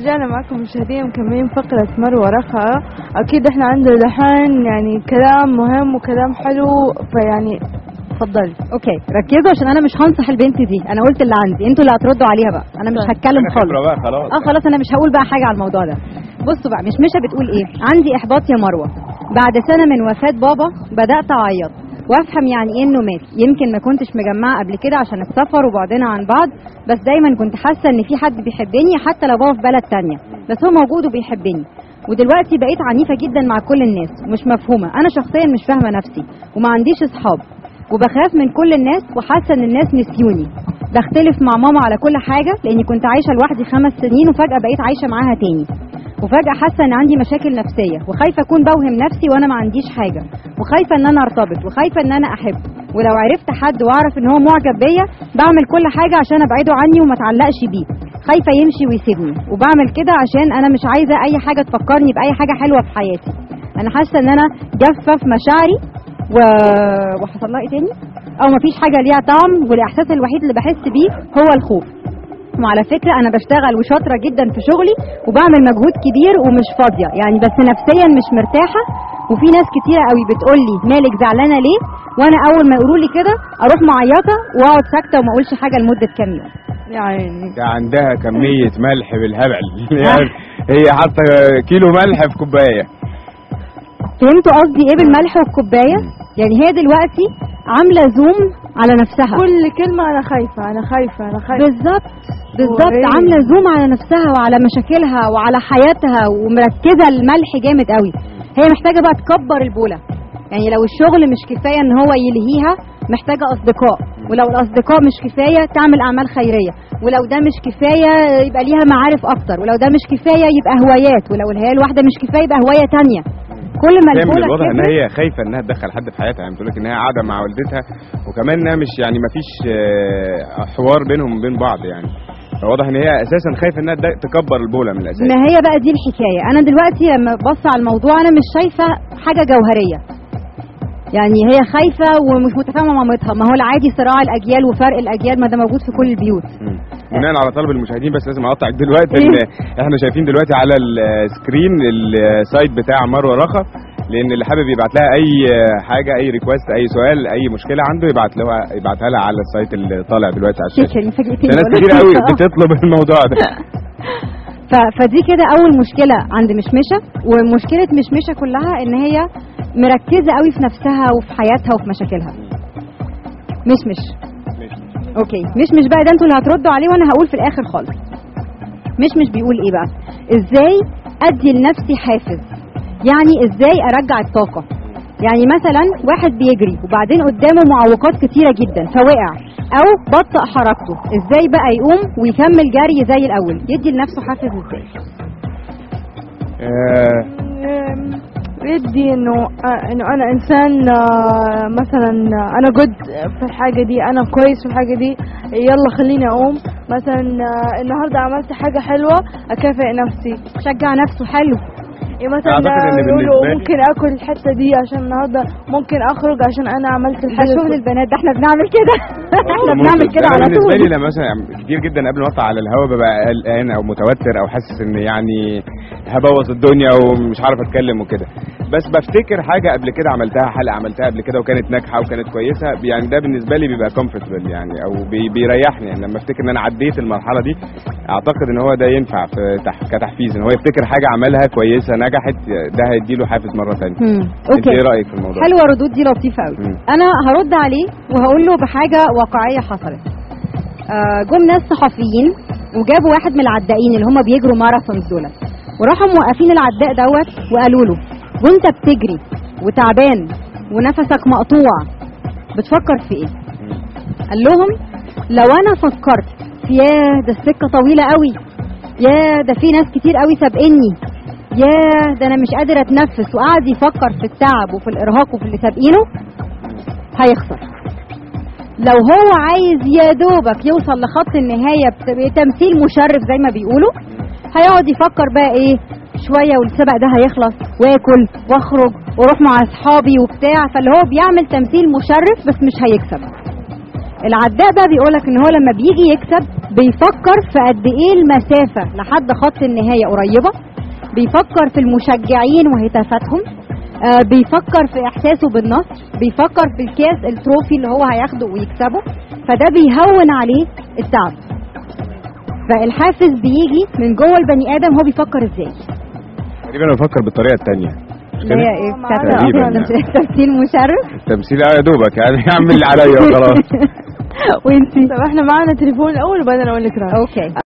ورجعنا معكم مشاهدين مكملين فقرة مروة رخا أكيد إحنا عندنا دحين يعني كلام مهم وكلام حلو فيعني اتفضلي اوكي ركزوا عشان انا مش هنصح البنت دي انا قلت اللي عندي انتوا اللي هتردوا عليها بقى انا مش طيب. هتكلم أنا خالص خبرة بقى خلاص اه خلاص انا مش هقول بقى حاجه على الموضوع ده بصوا بقى مش مشة بتقول ايه عندي احباط يا مروه بعد سنه من وفاه بابا بدات اعيط وافهم يعني ايه انه مات يمكن ما كنتش مجمعه قبل كده عشان السفر وبعدنا عن بعض بس دايما كنت حاسه ان في حد بيحبني حتى لو بابا في بلد تانية بس هو موجود وبيحبني ودلوقتي بقيت عنيفه جدا مع كل الناس ومش مفهومه انا شخصيا مش فاهمه نفسي وما عنديش اصحاب وبخاف من كل الناس وحاسه ان الناس نسيوني بختلف مع ماما على كل حاجه لاني كنت عايشه لوحدي خمس سنين وفجاه بقيت عايشه معاها تاني وفجاه حاسه ان عندي مشاكل نفسيه وخايفه اكون بوهم نفسي وانا ما عنديش حاجه وخايفه ان انا ارتبط وخايفه ان انا احب ولو عرفت حد واعرف ان هو معجب بيا بعمل كل حاجه عشان ابعده عني وما اتعلقش بيه خايفه يمشي ويسيبني وبعمل كده عشان انا مش عايزه اي حاجه تفكرني باي حاجه حلوه في حياتي انا حاسه ان انا جافه في مشاعري و... وحصل لها ايه تاني او مفيش حاجه ليها طعم والاحساس الوحيد اللي بحس بيه هو الخوف وعلى فكره انا بشتغل وشاطره جدا في شغلي وبعمل مجهود كبير ومش فاضيه يعني بس نفسيا مش مرتاحه وفي ناس كتيره قوي بتقول لي مالك زعلانه ليه وانا اول ما يقولوا لي كده اروح معيطه واقعد ساكته وما اقولش حاجه لمده كام يوم يا عيني ده عندها كمية ملح بالهبل يعني هي حاطة كيلو ملح في كوباية فهمتوا قصدي ايه بالملح والكوبايه يعني هي دلوقتي عامله زوم على نفسها كل كلمة أنا خايفة أنا خايفة أنا خايفة بالظبط بالظبط وهي- عامله زوم على نفسها وعلى مشاكلها وعلى حياتها ومركزه الملح جامد قوي هي محتاجه بقى تكبر البوله يعني لو الشغل مش كفايه ان هو يلهيها محتاجه اصدقاء ولو الاصدقاء مش كفايه تعمل اعمال خيريه ولو ده مش كفايه يبقى ليها معارف اكتر ولو ده مش كفايه يبقى هوايات ولو الهوايه الواحده مش كفايه يبقى هوايه تانية كل ما هي من البوله الواضح ان كبرت- هي خايفة انها تدخل حد في حياتها يعني بتقول لك ان هي قاعدة مع والدتها وكمان انها مش يعني ما فيش حوار بينهم وبين بعض يعني فواضح ان هي اساسا خايفة انها تد- تكبر البولة من الاساس ما هي بقى دي الحكايه انا دلوقتي لما ببص على الموضوع انا مش شايفه حاجه جوهريه يعني هي خايفه ومش متفاهمه مع مامتها ما هو العادي صراع الاجيال وفرق الاجيال ما ده موجود في كل البيوت مم. بناء على طلب المشاهدين بس لازم اقطعك دلوقتي ان احنا شايفين دلوقتي على السكرين السايت بتاع مروه رخا لان اللي حابب يبعت لها اي حاجه اي ريكوست اي سؤال اي مشكله عنده يبعت لها يبعتها لها على السايت اللي طالع دلوقتي على الشاشه شكرا فاجئتني ده ناس والله. كتير قوي بتطلب الموضوع ده ف- فدي كده اول مشكله عند مشمشه ومشكله مشمشه كلها ان هي مركزه قوي في نفسها وفي حياتها وفي مشاكلها مشمش اوكي مشمش بقى ده انتوا اللي هتردوا عليه وانا هقول في الاخر خالص مشمش بيقول ايه بقى ازاي ادي لنفسي حافز يعني ازاي ارجع الطاقه يعني مثلا واحد بيجري وبعدين قدامه معوقات كتيره جدا فوقع او بطأ حركته ازاي بقى يقوم ويكمل جري زي الاول يدي لنفسه حافز ازاي آه، أم، يدي انه آه، انه انا انسان آه، مثلا آه، انا جود في الحاجه دي انا كويس في الحاجه دي يلا خليني اقوم مثلا آه، النهارده عملت حاجه حلوه اكافئ نفسي شجع نفسه حلو يعني مثلا أعتقد إن يقولوا بالنسبة لي- ممكن اكل الحته دي عشان النهارده ممكن اخرج عشان انا عملت ده الحاجه شغل الكويسة. البنات ده احنا بنعمل كده احنا ممكن. بنعمل كده أنا على بالنسبه لي طول لما مثلا كتير جدا قبل ما اطلع على الهوا ببقى قلقان او متوتر او حاسس ان يعني هبوظ الدنيا ومش عارف اتكلم وكده بس بفتكر حاجه قبل كده عملتها حلقه عملتها قبل كده وكانت ناجحه وكانت كويسه يعني ده بالنسبه لي بيبقى كومفورتبل يعني او بي بيريحني يعني لما افتكر ان انا عديت المرحله دي اعتقد ان هو ده ينفع في تح كتحفيز ان هو يفتكر حاجه عملها كويسه نجحت ده هيديله حافز مره ثانيه مم. انت اوكي ايه رايك في الموضوع حلوه ردود دي لطيفه قوي مم. انا هرد عليه وهقول له بحاجه واقعيه حصلت آه، جم ناس صحفيين وجابوا واحد من العدائين اللي هم بيجروا ماراثونز دول وراحوا موقفين العداء دوت وقالوا له وانت بتجري وتعبان ونفسك مقطوع بتفكر في ايه قال لهم لو انا فكرت في ياه ده السكه طويله قوي ياه ده في ناس كتير قوي سابقني ياه ده انا مش قادر اتنفس وقعد يفكر في التعب وفي الارهاق وفي اللي سابقينه هيخسر لو هو عايز يا دوبك يوصل لخط النهايه بت- بتمثيل مشرف زي ما بيقولوا هيقعد يفكر بقى ايه شويه والسبق ده هيخلص واكل واخرج واروح مع اصحابي وبتاع فاللي هو بيعمل تمثيل مشرف بس مش هيكسب العداء بقى بيقولك ان هو لما بيجي يكسب بيفكر في قد ايه المسافه لحد خط النهايه قريبه بيفكر في المشجعين وهتافاتهم آه بيفكر في احساسه بالنصر بيفكر في الكاس التروفي اللي هو هياخده ويكسبه فده بيهون عليه التعب فالحافز بيجي من جوه البني ادم هو بيفكر ازاي تقريبا انا بفكر بالطريقه الثانيه اللي هي ايه معانا بتاعت تقريباً الأفلام، تمثيل مشرف التمثيل اه يا دوبك يعني اعمل اللي عليا وخلاص وانتي طب احنا معانا تليفون الاول وبعدين اقول لك رايي اوكي